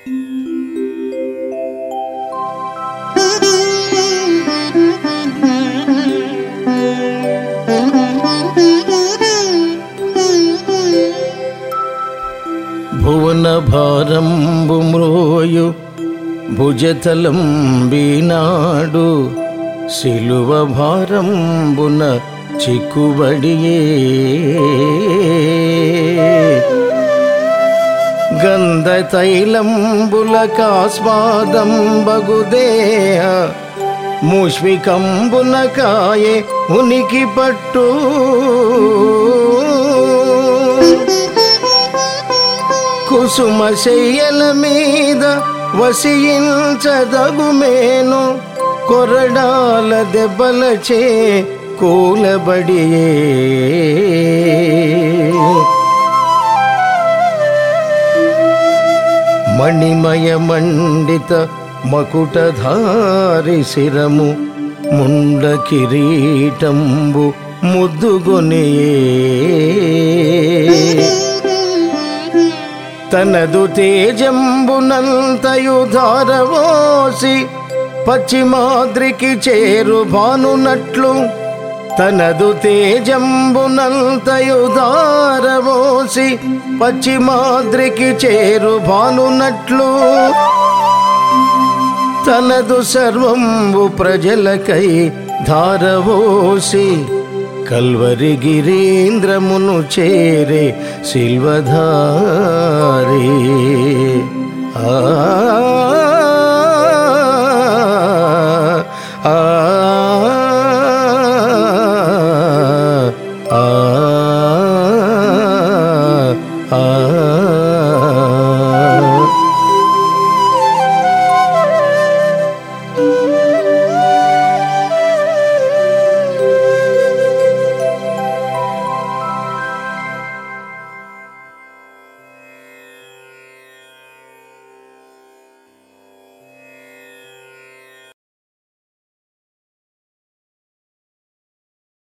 భువన భారంబు మ్రోయు భుజతలం బీనాడు సిలువ భారంబున చిక్కుబడియే గంధ తైలంబుల కాస్వాదం బగుదేహ ముష్వికంబున కాయే ఉనికి పట్టు కుసుమ శయ్యల మీద వసించదగుమేను కొరడాల దెబ్బలచే కూలబడియే మణిమయ మండిత మకుటధారి శిరము ముండ కిరీటంబు ముద్దుగొనియే తనదు తేజంబునంతయు ధారవోసి పశ్చిమాద్రికి చేరు భానునట్లు తనదు తేజంబునంతయు ధారవోసి పశ్చిమాద్రికి చేరు భానునట్లు తనదు సర్వంబు ప్రజలకై ధారవోసి కల్వరి గిరీంద్రమును చేరే శిల్వధారి